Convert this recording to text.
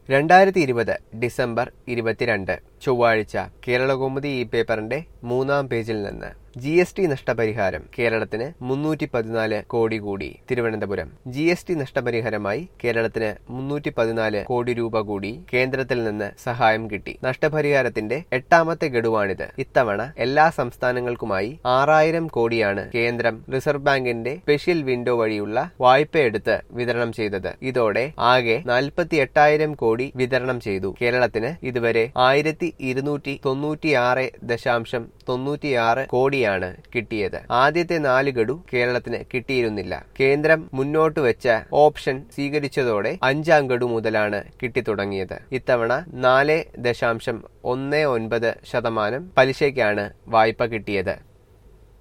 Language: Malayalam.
രണ്ടായിരത്തി ഇരുപത് ഡിസംബർ ഇരുപത്തിരണ്ട് ചൊവ്വാഴ്ച കേരളകൗമുദി ഈ പേപ്പറിന്റെ മൂന്നാം പേജിൽ നിന്ന് ജി എസ് ടി നഷ്ടപരിഹാരം കേരളത്തിന് മുന്നൂറ്റി പതിനാല് കോടി കൂടി തിരുവനന്തപുരം ജി എസ് ടി നഷ്ടപരിഹാരമായി കേരളത്തിന് മുന്നൂറ്റി പതിനാല് കോടി രൂപ കൂടി കേന്ദ്രത്തിൽ നിന്ന് സഹായം കിട്ടി നഷ്ടപരിഹാരത്തിന്റെ എട്ടാമത്തെ ഗഡുവാണിത് ഇത്തവണ എല്ലാ സംസ്ഥാനങ്ങൾക്കുമായി ആറായിരം കോടിയാണ് കേന്ദ്രം റിസർവ് ബാങ്കിന്റെ സ്പെഷ്യൽ വിൻഡോ വഴിയുള്ള വായ്പയെടുത്ത് വിതരണം ചെയ്തത് ഇതോടെ ആകെ നാൽപ്പത്തി എട്ടായിരം കോടി വിതരണം ചെയ്തു കേരളത്തിന് ഇതുവരെ ആയിരത്തി ഇരുന്നൂറ്റി തൊണ്ണൂറ്റിയാറ് ദശാംശം തൊണ്ണൂറ്റിയാറ് കോടിയാണ് കിട്ടിയത് ആദ്യത്തെ നാല് ഗഡു കേരളത്തിന് കിട്ടിയിരുന്നില്ല കേന്ദ്രം മുന്നോട്ട് വെച്ച ഓപ്ഷൻ സ്വീകരിച്ചതോടെ അഞ്ചാം ഗഡു മുതലാണ് കിട്ടിത്തുടങ്ങിയത് ഇത്തവണ നാല് ദശാംശം ഒന്ന് ഒൻപത് ശതമാനം പലിശയ്ക്കാണ് വായ്പ കിട്ടിയത്